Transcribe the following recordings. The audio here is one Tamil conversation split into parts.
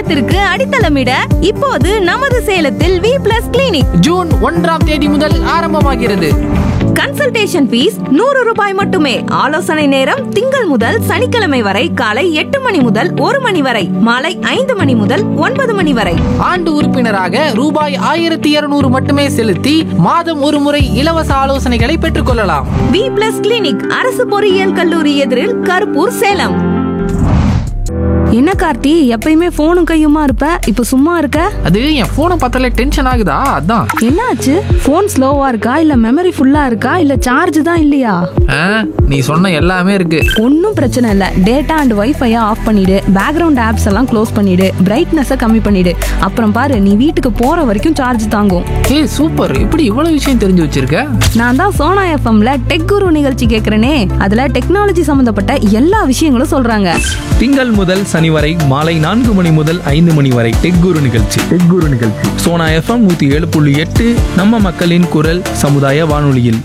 எதிர்காலத்திற்கு அடித்தளமிட இப்போது நமது சேலத்தில் வி பிளஸ் கிளினிக் ஜூன் ஒன்றாம் தேதி முதல் ஆரம்பமாகிறது கன்சல்டேஷன் ஃபீஸ் நூறு ரூபாய் மட்டுமே ஆலோசனை நேரம் திங்கள் முதல் சனிக்கிழமை வரை காலை எட்டு மணி முதல் ஒரு மணி வரை மாலை ஐந்து மணி முதல் ஒன்பது மணி வரை ஆண்டு உறுப்பினராக ரூபாய் ஆயிரத்தி இருநூறு மட்டுமே செலுத்தி மாதம் ஒரு முறை இலவச ஆலோசனைகளை பெற்றுக்கொள்ளலாம் வி பிளஸ் கிளினிக் அரசு பொறியியல் கல்லூரி எதிரில் கருப்பூர் சேலம் என்ன கார்த்தி எப்பயுமே போனும் கையுமா இருப்ப இப்ப சும்மா இருக்க அது என் போனை பார்த்தாலே டென்ஷன் ஆகுதா அதான் என்னாச்சு போன் ஸ்லோவா இருக்கா இல்ல மெமரி ஃபுல்லா இருக்கா இல்ல சார்ஜ் தான் இல்லையா ஆ, நீ சொன்ன எல்லாமே இருக்கு ஒன்றும் பிரச்சனை இல்லை டேட்டா அண்ட் வைஃபையை ஆஃப் பண்ணிடு பேக்ரவுண்ட் ஆப்ஸ் எல்லாம் க்ளோஸ் பண்ணிடு பிரைட்னஸை கம்மி பண்ணிடு அப்புறம் பாரு நீ வீட்டுக்கு போற வரைக்கும் சார்ஜ் தாங்கும் ஏய் சூப்பர் இப்படி இவ்வளவு விஷயம் தெரிஞ்சு வச்சிருக்க நான் தான் சோனா எஃப்எம்ல டெக் குரு நிகழ்ச்சி கேட்குறேனே அதுல டெக்னாலஜி சம்பந்தப்பட்ட எல்லா விஷயங்களும் சொல்றாங்க திங்கள் முதல் சனி வரை மாலை நான்கு மணி முதல் ஐந்து மணி வரை டெக் குரு நிகழ்ச்சி டெக் குரு நிகழ்ச்சி சோனா எஃப்எம் நூத்தி ஏழு புள்ளி எட்டு நம்ம மக்களின் குரல் சமுதாய வானொலியில்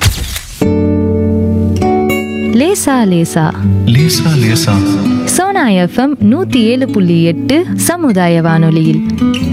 லேசா லேசா லேசா லேசா சோனா எஃப்எம் நூத்தி ஏழு புள்ளி எட்டு சமுதாய வானொலியில்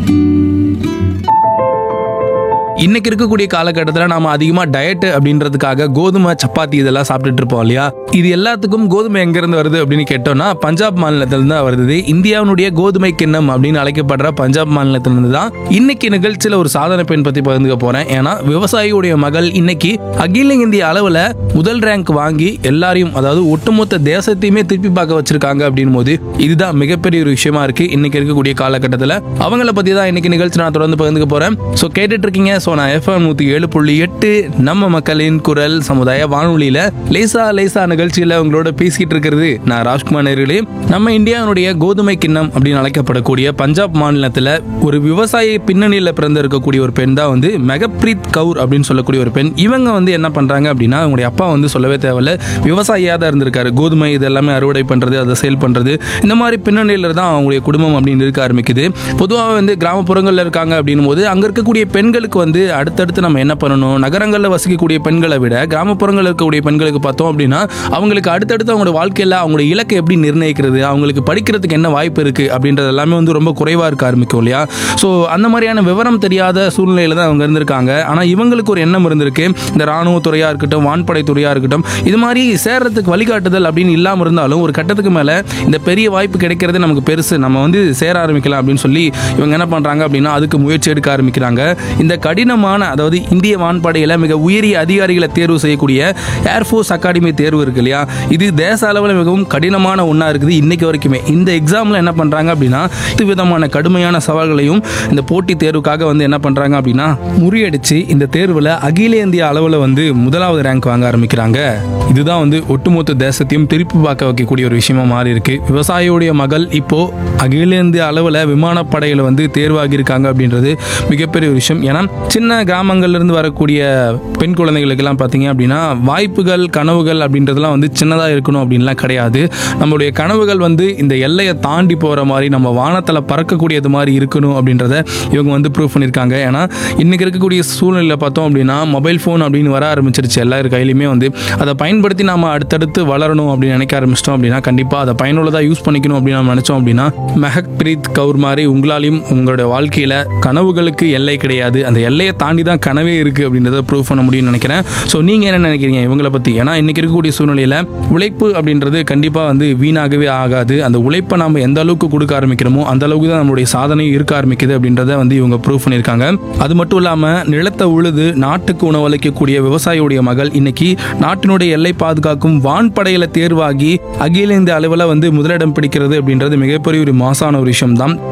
இன்னைக்கு இருக்கக்கூடிய காலகட்டத்தில் நாம அதிகமா டயட் அப்படின்றதுக்காக கோதுமை சப்பாத்தி இதெல்லாம் சாப்பிட்டுட்டு இருப்போம் இல்லையா இது எல்லாத்துக்கும் கோதுமை எங்க இருந்து வருது அப்படின்னு கேட்டோம்னா பஞ்சாப் மாநிலத்திலிருந்து தான் வருது இந்தியாவினுடைய கோதுமை கிண்ணம் அப்படின்னு அழைக்கப்படுற பஞ்சாப் மாநிலத்திலிருந்து தான் இன்னைக்கு நிகழ்ச்சியில ஒரு சாதனை பெண் பத்தி பகிர்ந்துக்க போறேன் ஏன்னா விவசாயியுடைய மகள் இன்னைக்கு அகில இந்திய அளவுல முதல் ரேங்க் வாங்கி எல்லாரையும் அதாவது ஒட்டுமொத்த தேசத்தையுமே திருப்பி பார்க்க வச்சிருக்காங்க அப்படின் போது இதுதான் மிகப்பெரிய ஒரு விஷயமா இருக்கு இன்னைக்கு இருக்கக்கூடிய காலகட்டத்தில் அவங்கள பத்தி தான் இன்னைக்கு நிகழ்ச்சி நான் தொடர்ந்து பகிர்ந்துக்க போறேன் ஸோ கேட்டுட்டு இருக்கீங்க ஸோ நான் எஃப்எம் நூத்தி ஏழு புள்ளி எட்டு நம்ம மக்களின் குரல் சமுதாய வானொலியில லேசா லேசா நிகழ்ச்சியில உங்களோட பேசிக்கிட்டு இருக்கிறது நான் ராஜ்குமார் நேர்களே நம்ம இந்தியாவுடைய கோதுமை கிண்ணம் அப்படின்னு அழைக்கப்படக்கூடிய பஞ்சாப் மாநிலத்துல ஒரு விவசாய பின்னணியில பிறந்து இருக்கக்கூடிய ஒரு பெண் தான் வந்து மெகப்ரீத் கவுர் அப்படின்னு சொல்லக்கூடிய ஒரு பெண் இவங்க வந்து என்ன பண்றாங்க அப்படின்னா அவங்களுடைய அப்பா வந்து சொல்லவே தேவையில்ல விவசாயியா தான் இருந்திருக்காரு கோதுமை இது எல்லாமே அறுவடை பண்றது அதை சேல் பண்றது இந்த மாதிரி பின்னணியில தான் அவங்களுடைய குடும்பம் அப்படின்னு இருக்க ஆரம்பிக்குது பொதுவாக வந்து கிராமப்புறங்கள்ல இருக்காங்க அப்படின்னும் போது அங்க இருக்கக்கூடிய பெண்களுக்கு வந்து அடுத்தடுத்து நம்ம என்ன பண்ணணும் நகரங்களில் வசிக்கக்கூடிய பெண்களை விட கிராமப்புறங்களில் இருக்கக்கூடிய பெண்களுக்கு பார்த்தோம் அப்படின்னா அவங்களுக்கு அடுத்தடுத்து அவங்களோட வாழ்க்கையில் அவங்களோட இலக்கை எப்படி நிர்ணயிக்கிறது அவங்களுக்கு படிக்கிறதுக்கு என்ன வாய்ப்பு இருக்கு அப்படின்றது எல்லாமே வந்து ரொம்ப குறைவா இருக்க ஆரம்பிக்கும் இல்லையா ஸோ அந்த மாதிரியான விவரம் தெரியாத சூழ்நிலையில தான் அவங்க இருந்திருக்காங்க ஆனால் இவங்களுக்கு ஒரு எண்ணம் இருந்திருக்கு இந்த ராணுவத்துறையா இருக்கட்டும் வான்படை துறையா இருக்கட்டும் இது மாதிரி சேர்றதுக்கு வழிகாட்டுதல் அப்படின்னு இல்லாமல் இருந்தாலும் ஒரு கட்டத்துக்கு மேலே இந்த பெரிய வாய்ப்பு கிடைக்கிறது நமக்கு பெருசு நம்ம வந்து சேர ஆரம்பிக்கலாம் அப்படின்னு சொல்லி இவங்க என்ன பண்றாங்க அப்படின்னா அதுக்கு முயற்சி எடுக்க ஆரம்பிக்கிறாங்க இந்த கடினமான அதாவது இந்திய வான்படையில மிக உயரிய அதிகாரிகளை தேர்வு செய்யக்கூடிய ஏர்ஃபோர்ஸ் அகாடமி தேர்வு இருக்கு இல்லையா இது தேச அளவில் மிகவும் கடினமான ஒன்றா இருக்குது இன்னைக்கு வரைக்குமே இந்த எக்ஸாமில் என்ன பண்ணுறாங்க அப்படின்னா இது விதமான கடுமையான சவால்களையும் இந்த போட்டித் தேர்வுக்காக வந்து என்ன பண்ணுறாங்க அப்படின்னா முறியடிச்சு இந்த தேர்வில் அகில இந்திய அளவில் வந்து முதலாவது ரேங்க் வாங்க ஆரம்பிக்கிறாங்க இதுதான் வந்து ஒட்டுமொத்த தேசத்தையும் திருப்பி பார்க்க வைக்கக்கூடிய ஒரு விஷயமா மாறி இருக்கு விவசாயியுடைய மகள் இப்போ அகில இந்திய அளவில் விமானப்படையில் வந்து தேர்வாகி இருக்காங்க அப்படின்றது மிகப்பெரிய ஒரு விஷயம் ஏன்னா சின்ன கிராமங்கள்ல இருந்து வரக்கூடிய பெண் குழந்தைகளுக்கெல்லாம் பார்த்தீங்க அப்படின்னா வாய்ப்புகள் கனவுகள் அப்படின்றதெல்லாம் வந்து சின்னதாக இருக்கணும் அப்படின்லாம் கிடையாது நம்மளுடைய கனவுகள் வந்து இந்த எல்லையை தாண்டி போகிற மாதிரி நம்ம வானத்தில் பறக்கக்கூடியது மாதிரி இருக்கணும் அப்படின்றத இவங்க வந்து ப்ரூவ் பண்ணியிருக்காங்க ஏன்னா இன்னைக்கு இருக்கக்கூடிய சூழ்நிலையில் பார்த்தோம் அப்படின்னா மொபைல் ஃபோன் அப்படின்னு வர ஆரம்பிச்சிருச்சு எல்லார் கையிலையுமே வந்து அதை பயன்படுத்தி நாம அடுத்தடுத்து வளரணும் அப்படின்னு நினைக்க ஆரம்பிச்சிட்டோம் அப்படின்னா கண்டிப்பாக அதை பயனுள்ளதாக யூஸ் பண்ணிக்கணும் அப்படின்னு நம்ம நினச்சோம் அப்படின்னா மெஹக் பிரீத் கவுர் மாதிரி உங்களாலையும் உங்களோட வாழ்க்கையில் கனவுகளுக்கு எல்லை கிடையாது அந்த எல்லையை தாண்டி தான் கனவே இருக்குது அப்படின்றத ப்ரூவ் பண்ண முடியும்னு நினைக்கிறேன் ஸோ நீங்கள் என்ன நினைக்கிறீங்க இவங்களை பற்றி ஏன்னா இன்னைக்கு இருக்கக்கூடிய சூழ்நிலையில் உழைப்பு அப்படின்றது கண்டிப்பாக வந்து வீணாகவே ஆகாது அந்த உழைப்பை நாம் எந்த அளவுக்கு கொடுக்க ஆரம்பிக்கிறோமோ அந்த அளவுக்கு தான் நம்மளுடைய சாதனையும் இருக்க ஆரம்பிக்குது அப்படின்றத வந்து இவங்க ப்ரூவ் பண்ணியிருக்காங்க அது மட்டும் இல்லாமல் நிலத்தை உழுது நாட்டுக்கு உணவளிக்கக்கூடிய விவசாயியுடைய மகள் இன்னைக்கு நாட்டினுடைய எல்லை பாதுகாக்கும் வான்படையில தேர்வாகி அகில இந்திய அளவில் வந்து முதலிடம் பிடிக்கிறது அப்படின்றது மிகப்பெரிய ஒரு மாசான ஒரு விஷயம் தான்